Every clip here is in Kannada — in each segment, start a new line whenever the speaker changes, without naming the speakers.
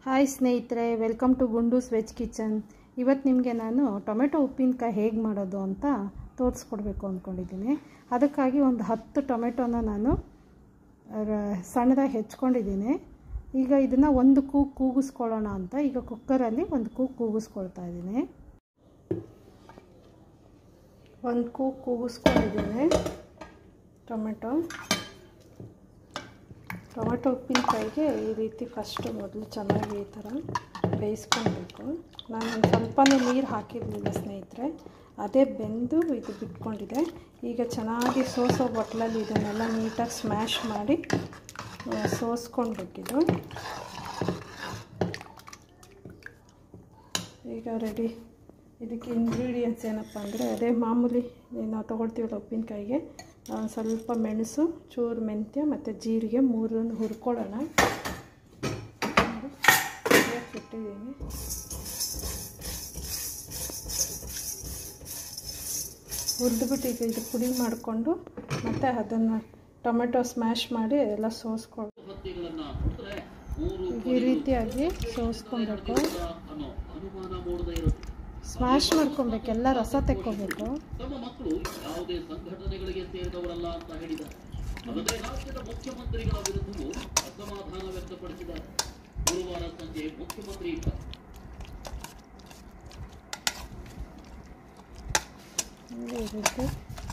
ಹಾಯ್ ಸ್ನೇಹಿತರೆ welcome to Gundus veg kitchen ಇವತ್ತು ನಿಮಗೆ ನಾನು ಟೊಮೆಟೊ ಉಪ್ಪಿನಕಾಯಿ ಹೇಗೆ ಮಾಡೋದು ಅಂತ ತೋರಿಸ್ಕೊಡ್ಬೇಕು ಅಂದ್ಕೊಂಡಿದ್ದೀನಿ ಅದಕ್ಕಾಗಿ ಒಂದು ಹತ್ತು ಟೊಮೆಟೊನ ನಾನು ರ- ಸಣ್ಣದಾಗಿ ಹೆಚ್ಕೊಂಡಿದ್ದೀನಿ ಈಗ ಇದನ್ನು ಒಂದು ಕೂಗು ಕೂಗಿಸ್ಕೊಳ್ಳೋಣ ಅಂತ ಈಗ ಕುಕ್ಕರಲ್ಲಿ ಒಂದು ಕೂಗು ಕೂಗಿಸ್ಕೊಳ್ತಾ ಇದ್ದೀನಿ ಒಂದು ಕೂಗು ಕೂಗಿಸ್ಕೊಂಡಿದ್ದೀನಿ ಟೊಮೆಟೊ ಟೊಮೆಟೊ ಉಪ್ಪಿನಕಾಯಿಗೆ ಈ ರೀತಿ ಫಸ್ಟು ಮೊದಲು ಚೆನ್ನಾಗಿ ಈ ಥರ ಬೇಯಿಸ್ಕೊಳ್ಬೇಕು ನಾನು ಒಂದು ಸ್ವಲ್ಪನೂ ನೀರು ಹಾಕಿರಲಿಲ್ಲ ಸ್ನೇಹಿತರೆ ಅದೇ ಬೆಂದು ಇದು ಬಿಟ್ಕೊಂಡಿದೆ ಈಗ ಚೆನ್ನಾಗಿ ಸೋಸೋ ಬಟ್ಲಲ್ಲಿ ಇದನ್ನೆಲ್ಲ ನೀಟಾಗಿ ಸ್ಮ್ಯಾಶ್ ಮಾಡಿ ಆ, ಸೋಸ್ಕೊಳ್ಬೇಕಿದು ಈಗ ರೆಡಿ ಇದಕ್ಕೆ ಇಂಗ್ರೀಡಿಯೆಂಟ್ಸ್ ಏನಪ್ಪ ಅಂದರೆ ಅದೇ ಮಾಮೂಲಿ ನಾವು ತೊಗೊಳ್ತೀವಲ್ಲ ಉಪ್ಪಿನಕಾಯಿಗೆ ಒಂದು ಸ್ವಲ್ಪ ಮೆಣಸು ಚೂರು ಮೆಂತ್ಯ ಮತ್ತು ಜೀರಿಗೆ ಮೂರನ್ನು ಹುರ್ಕೊಳ್ಳೋಣ ಇಟ್ಟಿದ್ದೀನಿ ಹುರಿದ್ಬಿಟ್ಟು ಈಗ ಇದು ಪುಡಿ ಮಾಡಿಕೊಂಡು ಮತ್ತು ಅದನ್ನು ಟೊಮೆಟೊ ಸ್ಮ್ಯಾಶ್ ಮಾಡಿ ಎಲ್ಲ ಸೋಸ್ಕೊಂಡು ಈಗ ಈ ರೀತಿಯಾಗಿ ಸೋಸ್ಕೊಬೇಕು ಸ್ಮ್ಯಾಶ್ ಮಾಡ್ಕೊಬೇಕು ಎಲ್ಲ ರಸ ತೆಕ್ಕೋಬೇಕು
ತಮ್ಮ ಮಕ್ಕಳು ಯಾವುದೇ ಸಂಘಟನೆಗಳಿಗೆ ಸೇರಿದವರಲ್ಲ ಅಂತ ಹೇಳಿದ್ದಾರೆ ಅಲ್ಲದೆ ರಾಜ್ಯದ ಮುಖ್ಯಮಂತ್ರಿಗಳ ವಿರುದ್ಧವೂ ಅಸಮಾಧಾನ ವ್ಯಕ್ತಪಡಿಸಿದ್ದಾರೆ ಗುರುವಾರ ಸಂಜೆ ಮುಖ್ಯಮಂತ್ರಿ ಕ-
ಹೀಗೆ ಈ ರೀತಿ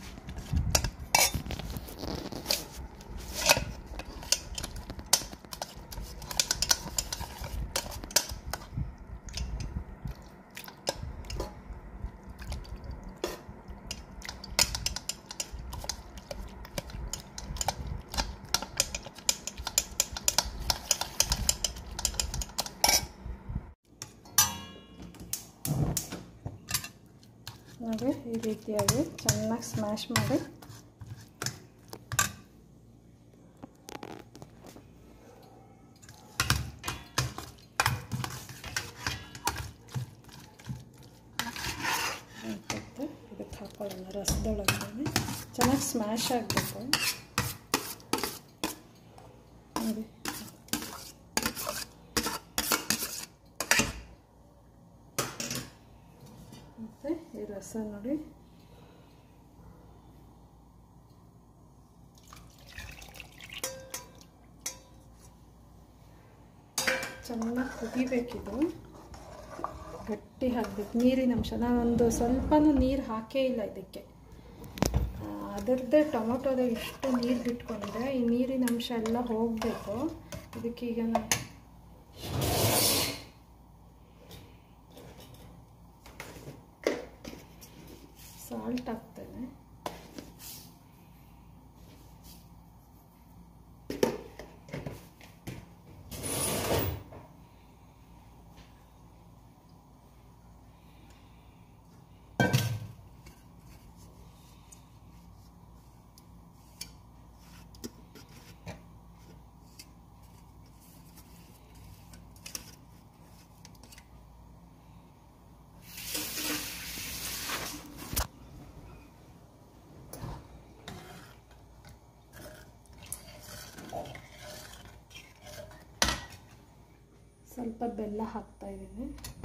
ನೋಡಿ ಈ ರೀತಿಯಾಗಿ ಚೆನ್ನಾಗಿ ಸ್ಮ್ಯಾಶ್ ಮಾಡಿ ಮತ್ತು ಇದಕ್ಕೆ ಹಾಕೊಳ್ಳೋಣ ರಸದೊಳಗೆ ಚೆನ್ನಾಗಿ ಸ್ಮ್ಯಾಶ್ ಆಗಬೇಕು ನೋಡಿ ಮತ್ತು ಈ ರಸ ನೋಡಿ ಚೆನ್ನಾಗಿ ಕುದಿಬೇಕಿದು ಗಟ್ಟಿ ಹಾಕ್ಬೇಕು ನೀರಿನ ಅಂಶ ನಾನೊಂದು ಸ್ವಲ್ಪನೂ ನೀರು ಹಾಕೇ ಇಲ್ಲ ಇದಕ್ಕೆ ಆ, ಅದರದ್ದೇ ಟೊಮೊಟೊದ ಎಷ್ಟು ನೀರು ಬಿಟ್ಕೊಂಡಿದೆ ಈ ನೀರಿನ ಅಂಶ ಎಲ್ಲ ಹೋಗಬೇಕು ಇದಕ್ಕೀಗ ನಾನು ಸಾಲ್ಟ್ ಹಾಕ್ತೇನೆ ಸ್ವಲ್ಪ ಬೆಲ್ಲ ಹಾಕ್ತಾ ಇದ್ದೀನಿ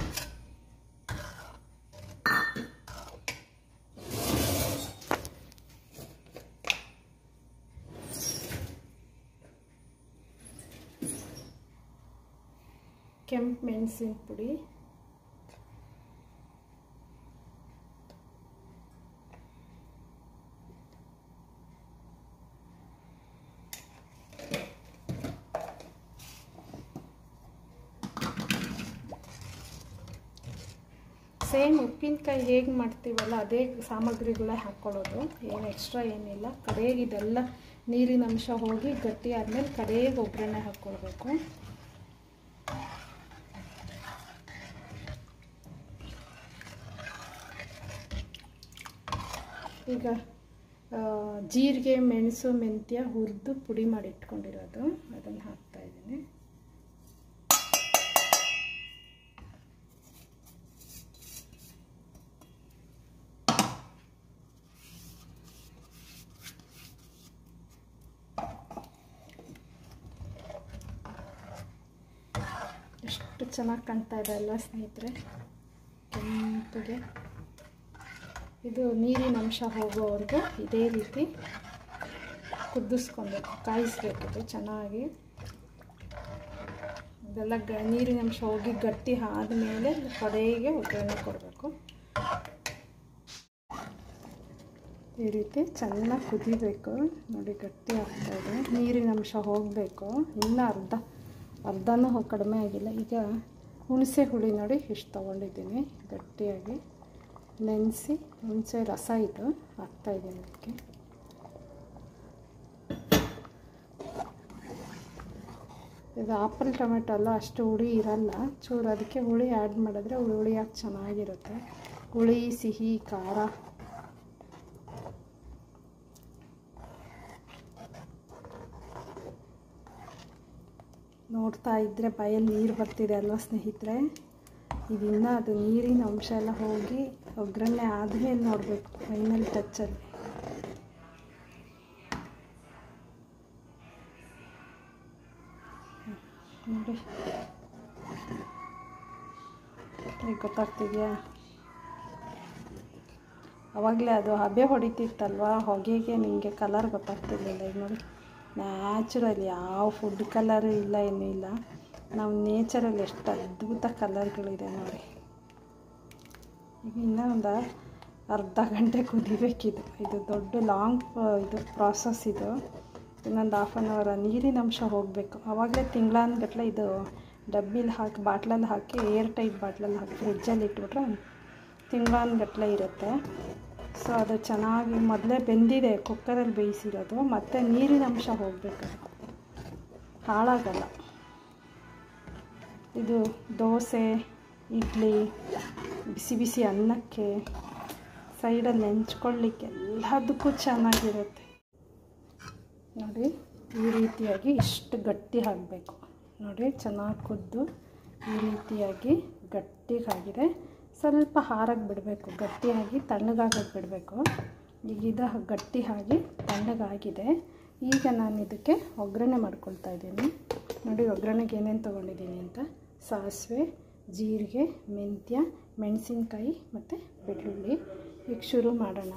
ಕೆಂಪು ಮೆಣಸಿನ ಪುಡಿ ಸೇಮ್ ಉಪ್ಪಿನಕಾಯಿ ಹೇಗೆ ಮಾಡ್ತೀವಲ್ಲ ಅದೇ ಸಾಮಗ್ರಿಗಳೇ ಹಾಕ್ಕೊಳ್ಳೋದು ಏನು ಎಕ್ಸ್ಟ್ರಾ ಏನಿಲ್ಲ ಕಡೆಗೆ ಇದೆಲ್ಲ ನೀರಿನ ಅಂಶ ಹೋಗಿ ಗಟ್ಟಿ ಆದಮೇಲೆ ಕಡೆಗೆ ಒಗ್ಗರಣೆ ಹಾಕ್ಕೊಳ್ಬೇಕು ಈಗ ಆ, ಜೀರಿಗೆ ಮೆಣಸು ಮೆಂತ್ಯ ಹುರಿದು ಪುಡಿ ಮಾಡಿ ಇಟ್ಕೊಂಡಿರೋದು ಅದನ್ನು ಹಾಕ್ತಾ ಇದ್ದೀನಿ ಎಷ್ಟು ಚೆನ್ನಾಗಿ ಕಾಣ್ತಾ ಇದೆ ಅಲ್ವಾ ಸ್ನೇಹಿತರೆ ಕೆಂಪಗೆ ಇದು ನೀರಿನ ಅಂಶ ಹೋಗೋವರೆಗೂ ಇದೇ ರೀತಿ ಕುದಿಸ್ಕೊಬೇಕು ಕಾಯಿಸ್ಬೇಕಿದು ಚೆನ್ನಾಗಿ ಇದೆಲ್ಲ ಗ ನೀರಿನ ಅಂಶ ಹೋಗಿ ಗಟ್ಟಿ ಆದಮೇಲೆ ಕಡೆಗೆ ಒಗ್ಗರಣೆ ಕೊಡಬೇಕು ಈ ರೀತಿ ಚೆನ್ನಾಗಿ ಕುದಿಬೇಕು ನೋಡಿ ಗಟ್ಟಿ ಆಗ್ತಾಯಿದೆ ನೀರಿನ ಅಂಶ ಹೋಗಬೇಕು ಇನ್ನೂ ಅರ್ಧ ಅರ್ಧನೂ ಹೊ- ಕಡಿಮೆ ಆಗಿಲ್ಲ ಈಗ ಹುಣಸೆ ಹುಳಿ ನೋಡಿ ಇಷ್ಟು ತೊಗೊಂಡಿದ್ದೀನಿ ಗಟ್ಟಿಯಾಗಿ ನೆನೆಸಿ ಹುಣಸೆ ರಸ ಇದು ಹಾಕ್ತಾಯಿದ್ದೀನಿ ಅದಕ್ಕೆ ಇದು ಆಪಲ್ ಟೊಮೆಟೊ ಅಲ್ಲ ಅಷ್ಟು ಹುಳಿ ಇರಲ್ಲ ಚೂರು ಅದಕ್ಕೆ ಹುಳಿ ಆ್ಯಡ್ ಮಾಡಿದ್ರೆ ಹುಳಿ ಹುಳಿಯಾಗಿ ಚೆನ್ನಾಗಿರುತ್ತೆ ಹುಳಿ ಸಿಹಿ ಖಾರ ನೋಡ್ತಾ ಇದ್ದರೆ ಬಾಯಲ್ಲಿ ನೀರು ಬರ್ತಿದೆ ಅಲ್ವಾ ಸ್ನೇಹಿತರೆ ಇದನ್ನು ಅದು ನೀರಿನ ಅಂಶ ಎಲ್ಲ ಹೋಗಿ ಒಗ್ಗರಣೆ ಆದಮೇಲೆ ನೋಡಬೇಕು ಫೈನಲ್ ಟಚ್ಚಲ್ಲಿ ನೋಡಿ ಈಗ ಗೊತ್ತಾಗ್ತಿದೆಯಾ ಅವಾಗಲೇ ಅದು ಹಬೆ ಹೊಡಿತಿತ್ತಲ್ವ ಹೊಗೆಗೆ ನಿಮಗೆ ಕಲರ್ ಗೊತ್ತಾಗ್ತಿರ್ಲಿಲ್ಲ ಈಗ ನೋಡಿ ನ್ಯಾಚುರಲ್ ಯಾವ ಫುಡ್ ಕಲರು ಇಲ್ಲ ಏನೂ ಇಲ್ಲ ನಾವು ನೇಚರಲ್ಲಿ ಎಷ್ಟು ಅದ್ಭುತ ಕಲರ್ಗಳಿದೆ ನೋಡಿ ಈಗ ಇನ್ನೂ ಒಂದು ಅರ್ಧ ಗಂಟೆ ಕುದಿಬೇಕಿದು ಇದು ದೊಡ್ಡ ಲಾಂಗ್ ಇದು ಪ್ರಾಸೆಸ್ ಇದು ಇನ್ನೊಂದು ಹಾಫ್ ಆನ್ ಅವರ್ ನೀರಿನ ಅಂಶ ಹೋಗಬೇಕು ಆವಾಗಲೇ ತಿಂಗಳಾನ್ಗಟ್ಲೆ ಇದು ಡಬ್ಬಿಲಿ ಹಾಕಿ ಬಾಟ್ಲಲ್ಲಿ ಹಾಕಿ ಏರ್ ಟೈಟ್ ಬಾಟ್ಲಲ್ಲಿ ಹಾಕಿ ಫ್ರಿಜ್ಜಲ್ಲಿ ಇಟ್ಬಿಟ್ರೆ ತಿಂಗಳಾನ್ಗಟ್ಲೆ ಇರುತ್ತೆ ಸೊ ಅದು ಚೆನ್ನಾಗಿ ಮೊದಲೇ ಬೆಂದಿದೆ ಕುಕ್ಕರಲ್ಲಿ ಬೇಯಿಸಿರೋದು ಮತ್ತು ನೀರಿನ ಅಂಶ ಹೋಗಬೇಕು ಹಾಳಾಗಲ್ಲ ಇದು ದೋಸೆ ಇಡ್ಲಿ ಬಿಸಿ ಬಿಸಿ ಅನ್ನಕ್ಕೆ ಸೈಡಲ್ಲಿ ನೆಂಚ್ಕೊಳ್ಳಿಕ್ಕೆ ಎಲ್ಲದಕ್ಕೂ ಚೆನ್ನಾಗಿರುತ್ತೆ ನೋಡಿ ಈ ರೀತಿಯಾಗಿ ಇಷ್ಟು ಗಟ್ಟಿ ಆಗಬೇಕು ನೋಡಿ ಚೆನ್ನಾಗಿ ಕುದ್ದು ಈ ರೀತಿಯಾಗಿ ಗಟ್ಟಿಗಾಗಿದೆ ಸ್ವಲ್ಪ ಹಾರಕ್ಕೆ ಬಿಡಬೇಕು ಗಟ್ಟಿಯಾಗಿ ತಣ್ಣಗಾಗಕ್ಕೆ ಬಿಡಬೇಕು ಈಗ ಇದು ಗಟ್ಟಿ ಆಗಿ ತಣ್ಣಗಾಗಿದೆ ಈಗ ನಾನು ಇದಕ್ಕೆ ಒಗ್ಗರಣೆ ಮಾಡ್ಕೊಳ್ತಾ ಇದ್ದೀನಿ ನೋಡಿ ಒಗ್ಗರಣೆಗೆ ಏನೇನು ತೊಗೊಂಡಿದ್ದೀನಿ ಅಂತ ಸಾಸಿವೆ ಜೀರಿಗೆ ಮೆಂತ್ಯ ಮೆಣಸಿನ್ಕಾಯಿ ಮತ್ತು ಬೆಳ್ಳುಳ್ಳಿ ಈಗ ಶುರು ಮಾಡೋಣ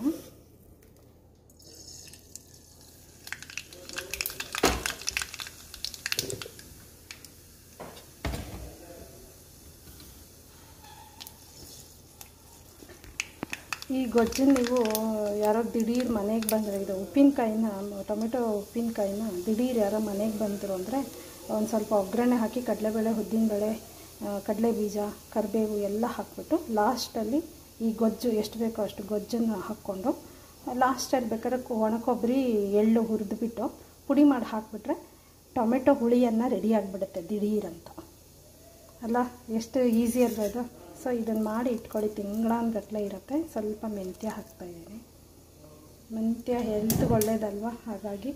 ಈ ಗೊಜ್ಜನ್ನು ನೀವು ಯಾರೋ ದಿಢೀರ್ ಮನೆಗೆ ಬಂದರೆ ಇದು ಉಪ್ಪಿನಕಾಯಿನ ಟೊಮೆಟೊ ಉಪ್ಪಿನಕಾಯಿನ ದಿಢೀರ್ ಯಾರೋ ಮನೆಗೆ ಬಂದರು ಅಂದರೆ ಒಂದು ಸ್ವಲ್ಪ ಒಗ್ಗರಣೆ ಹಾಕಿ ಕಡಲೆಬೇಳೆ ಉದ್ದಿನಬೇಳೆ ಕಡಲೆ ಬೀಜ ಕರಿಬೇವು ಎಲ್ಲ ಹಾಕ್ಬಿಟ್ಟು ಲಾಸ್ಟಲ್ಲಿ ಈ ಗೊಜ್ಜು ಎಷ್ಟು ಬೇಕೋ ಅಷ್ಟು ಗೊಜ್ಜನ್ನು ಹಾಕ್ಕೊಂಡು ಲಾಸ್ಟಲ್ಲಿ ಬೇಕಾದ್ರೆ ಒಣ ಕೊಬ್ಬರಿ ಎಳ್ಳು ಹುರಿದ್ಬಿಟ್ಟು ಪುಡಿ ಮಾಡಿ ಹಾಕಿಬಿಟ್ರೆ ಟೊಮೆಟೊ ಹುಳಿಯನ್ನು ರೆಡಿ ಆಗಿಬಿಡುತ್ತೆ ದಿಢೀರಂತ ಅಲ್ಲ ಎಷ್ಟು ಈಸಿ ಅಲ್ವಾ ಇದು ಸೊ ಇದನ್ನು ಮಾಡಿ ಇಟ್ಕೊಳ್ಳಿ ತಿಂಗಳಾನ್ಗಟ್ಲೆ ಇರುತ್ತೆ ಸ್ವಲ್ಪ ಮೆಂತ್ಯ ಹಾಕ್ತಾಯಿದ್ದೀನಿ ಮೆಂತ್ಯ ಹೆಲ್ತ್ಗೆ ಒಳ್ಳೇದಲ್ವ ಹಾಗಾಗಿ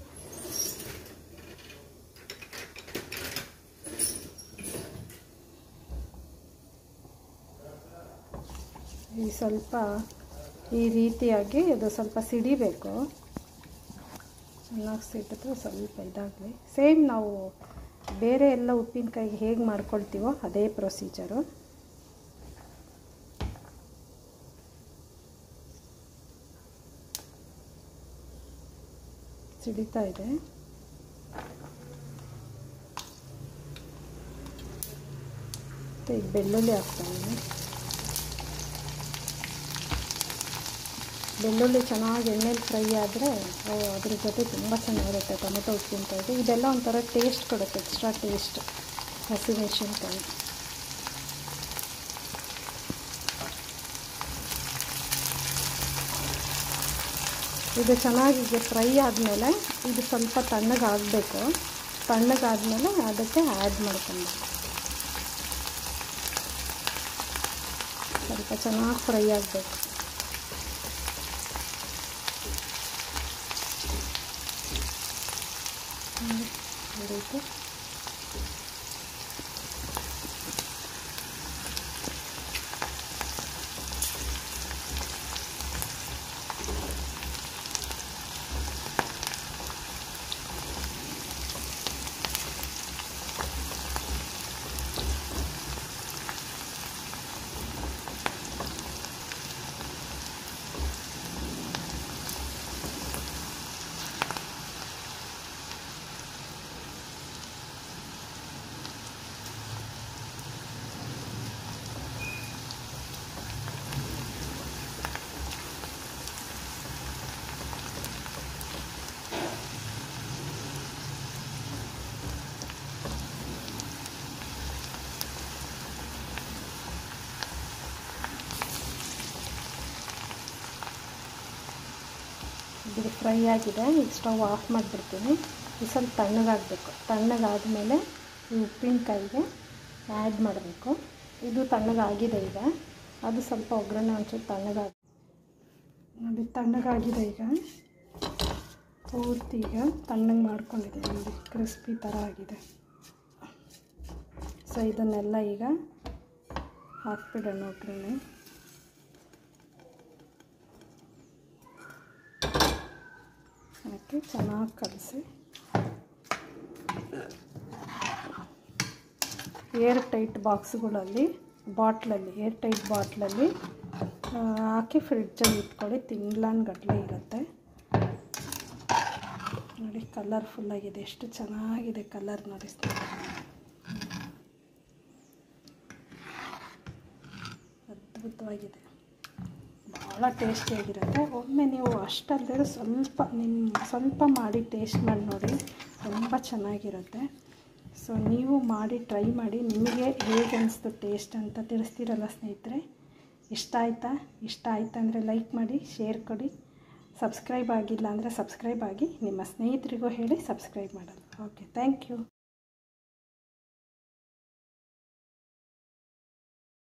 ಈ ಸ್ವಲ್ಪ ಈ ರೀತಿಯಾಗಿ ಇದು ಸ್ವಲ್ಪ ಸಿಡಿಬೇಕು ಚೆನ್ನಾಗಿ ಸಿಡಿದ್ರೆ ಸ್ವಲ್ಪ ಇದಾಗಲಿ ಸೇಮ್ ನಾವು ಬೇರೆ ಎಲ್ಲ ಉಪ್ಪಿನಕಾಯಿಗೆ ಹೇಗೆ ಮಾಡ್ಕೊಳ್ತೀವೋ ಅದೇ ಪ್ರೊಸೀಜರು ಸಿಡಿತಾ ಇದೆ ಮತ್ತು ಈಗ ಬೆಳ್ಳುಳ್ಳಿ ಹಾಕ್ತಾಯಿದ್ದೀನಿ ಬೆಳ್ಳುಳ್ಳಿ ಚೆನ್ನಾಗಿ ಎಣ್ಣೆಲಿ ಫ್ರೈ ಆದರೆ ಅದ್ರ ಜೊತೆ ತುಂಬ ಚೆನ್ನಾಗಿರುತ್ತೆ ಟೊಮೆಟೊ ಉಪ್ಪಿನಕಾಯಿಗೆ ಇದೆಲ್ಲ ಒಂಥರ ಟೇಸ್ಟ್ ಕೊಡುತ್ತೆ ಎಕ್ಸ್ಟ್ರಾ ಟೇಸ್ಟ್ ಹಸಿಮೆಣಸಿನ್ಕಾಯಿ ಇದು ಚೆನ್ನಾಗಿ ಫ್ರೈ ಆದಮೇಲೆ ಇದು ಸ್ವಲ್ಪ ತಣ್ಣಗಾಗಬೇಕು ತಣ್ಣಗಾದಮೇಲೆ ಅದಕ್ಕೆ ಆ್ಯಡ್ ಮಾಡ್ಕೊಬೇಕು ಸ್ವಲ್ಪ ಚೆನ್ನಾಗಿ ಫ್ರೈ ಆಗಬೇಕು ಈ ರೀತಿ ಇದು ಫ್ರೈ ಆಗಿದೆ ಈಗ ಸ್ಟವ್ ಆಫ್ ಮಾಡಿಬಿಡ್ತೀನಿ ಇದು ಸ್ವಲ್ಪ ತಣ್ಣಗಾಗಬೇಕು ತಣ್ಣಗಾದಮೇಲೆ ಈ ಉಪ್ಪಿನಕಾಯಿಗೆ ಆ್ಯಡ್ ಮಾಡಬೇಕು ಇದು ತಣ್ಣಗಾಗಿದೆ ಈಗ ಅದು ಸ್ವಲ್ಪ ಒಗ್ಗರಣೆ ಒಂಚೂರು ತಣ್ಣಗಾಗಿ ನೋಡಿ ತಣ್ಣಗಾಗಿದೆ ಈಗ ಪೂರ್ತಿ ಈಗ ತಣ್ಣಗೆ ಮಾಡ್ಕೊಂಡಿದ್ದೀನಿ ನೋಡಿ ಕ್ರಿಸ್ಪಿ ಥರ ಆಗಿದೆ ಸೊ ಇದನ್ನೆಲ್ಲ ಈಗ ಹಾಕ್ಬಿಡೋಣ ಒಗ್ಗರಣೆ ಹಾಕಿ ಚೆನ್ನಾಗಿ ಕಲಸಿ ಏರ್ ಟೈಟ್ ಬಾಕ್ಸ್ಗಳಲ್ಲಿ ಬಾಟ್ಲಲ್ಲಿ ಏರ್ ಟೈಟ್ ಬಾಟ್ಲಲ್ಲಿ ಹಾಕಿ ಫ್ರಿಡ್ಜಲ್ಲಿ ಇಟ್ಕೊಳ್ಳಿ ತಿಂಗ್ಳಾನ್ಗಟ್ಟಲೆ ಇರುತ್ತೆ ನೋಡಿ ಕಲರ್ಫುಲ್ಲಾಗಿದೆ ಎಷ್ಟು ಚೆನ್ನಾಗಿದೆ ಕಲರ್ ನೋಡಿ ಅದ್ಭುತವಾಗಿದೆ ಭಾಳ ಟೇಸ್ಟಿಯಾಗಿರುತ್ತೆ ಒಮ್ಮೆ ನೀವು ಅಷ್ಟಲ್ಲದೆ ಸ್ವಲ್ಪ ನಿಮ್ಮ ಸ್ವಲ್ಪ ಮಾಡಿ ಟೇಸ್ಟ್ ಮಾಡಿ ನೋಡಿ ತುಂಬ ಚೆನ್ನಾಗಿರುತ್ತೆ ಸೊ ನೀವು ಮಾಡಿ ಟ್ರೈ ಮಾಡಿ ನಿಮಗೆ ಹೇಗೆ ಅನಿಸ್ತು ಟೇಸ್ಟ್ ಅಂತ ತಿಳಿಸ್ತೀರಲ್ಲ ಸ್ನೇಹಿತರೆ ಇಷ್ಟ ಆಯಿತಾ ಇಷ್ಟ ಆಯ್ತಾ ಅಂದರೆ ಲೈಕ್ ಮಾಡಿ ಶೇರ್ ಕೊಡಿ ಸಬ್ಸ್ಕ್ರೈಬ್ ಆಗಿಲ್ಲ ಅಂದರೆ ಸಬ್ಸ್ಕ್ರೈಬ್ ಆಗಿ ನಿಮ್ಮ ಸ್ನೇಹಿತರಿಗೂ ಹೇಳಿ ಸಬ್ಸ್ಕ್ರೈಬ್ ಮಾಡಲ್ಲ ಓಕೆ ಥ್ಯಾಂಕ್ ಯು